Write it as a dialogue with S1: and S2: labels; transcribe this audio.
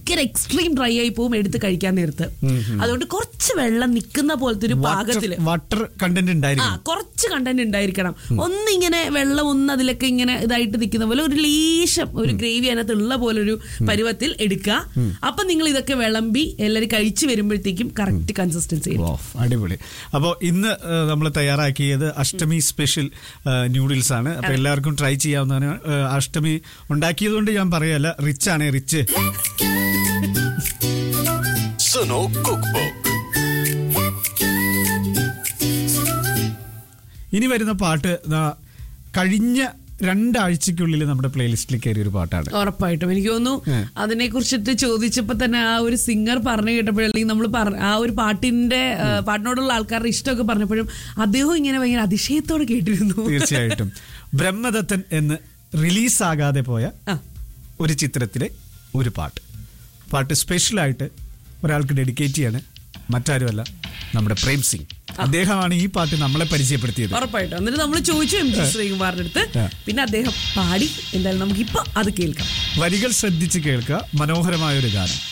S1: ഭയങ്കര extreme dry ആയി പോകും എടുത്ത് കഴിക്കാൻ നേരത്ത് അതുകൊണ്ട് കുറച്ച് വെള്ളം നിൽക്കുന്ന പോലത്തെ ഒരു പാകത്തില്
S2: വാട്ടർ കണ്ടന്റ്
S1: ആ
S2: ഉണ്ടായിരിക്കും
S1: കുറച്ച് കണ്ടന്റ് ഉണ്ടായിരിക്കണം ഒന്നിങ്ങനെ വെള്ളം ഒന്ന് അതിലൊക്കെ ഇങ്ങനെ ഇതായിട്ട് നിൽക്കുന്ന പോലെ ഒരു ലീശം ഒരു ഗ്രേവി അതിനകത്ത് ഉള്ള പോലെ ഒരു പരുവത്തിൽ എടുക്കുക അപ്പൊ നിങ്ങൾ ഇതൊക്കെ വിളമ്പി എല്ലാവരും കഴിച്ചു വരുമ്പോഴത്തേക്കും കറക്റ്റ് കൺസിസ്റ്റൻസി
S2: ഓ അടിപൊളി അപ്പോൾ ഇന്ന് നമ്മൾ തയ്യാറാക്കിയത് അഷ്ടമി സ്പെഷ്യൽ ന്യൂഡിൽസ് ആണ് അപ്പൊ എല്ലാവർക്കും ട്രൈ ചെയ്യാവുന്നതാണ് ഏഹ്, അഷ്ടമി ഉണ്ടാക്കിയതുകൊണ്ട് ഞാൻ പറയല്ല റിച്ച് ആണ് റിച്ച്
S3: Suno Cookbook.
S2: ഇനി വരുന്ന പാട്ട് ദാ കഴിഞ്ഞ രണ്ടാഴ്ചക്കുള്ളിൽ നമ്മുടെ പ്ലേലിസ്റ്റിൽ കയറിയ ഒരു പാട്ടാണ്
S1: ഉറപ്പായിട്ടും എനിക്ക് തോന്നുന്നു
S2: ഉം.
S1: അതിനെ കുറിച്ചിട്ട് ചോദിച്ചപ്പോ തന്നെ ആ ഒരു സിംഗർ പറഞ്ഞു കേട്ടപ്പോഴല്ലെങ്കിൽ നമ്മൾ ആ ഒരു പാട്ടിന്റെ ആ, പാട്ടിനോടുള്ള ആൾക്കാരുടെ ഇഷ്ടമൊക്കെ പറഞ്ഞപ്പോഴും അദ്ദേഹം ഇങ്ങനെ ഭയങ്കര അതിശയത്തോടെ കേട്ടിരുന്നു
S2: തീർച്ചയായിട്ടും ബ്രഹ്മദത്തൻ എന്ന് റിലീസാകാതെ പോയ
S1: ആ.
S2: ഒരു ചിത്രത്തിലെ ഒരു പാട്ട് പാട്ട് സ്പെഷ്യലായിട്ട് ഒരാൾക്ക് ഡെഡിക്കേറ്റ് ചെയ്യാണ് മറ്റാരുമല്ല നമ്മുടെ പ്രേം സിംഗ് അദ്ദേഹമാണ് ഈ പാട്ട് നമ്മളെ പരിചയപ്പെടുത്തിയത്
S1: ഉറപ്പായിട്ടും എന്നിട്ട് നമ്മൾ ചോദിച്ചു എം ജി ശ്രീകുമാറിന്റെ അടുത്ത്
S2: ആ.
S1: പിന്നെ അദ്ദേഹം പാടി എന്തായാലും നമുക്കിപ്പോ അത് കേൾക്കാം
S2: വരികൾ ശ്രദ്ധിച്ച് കേൾക്കുക മനോഹരമായ ഒരു ഗാനം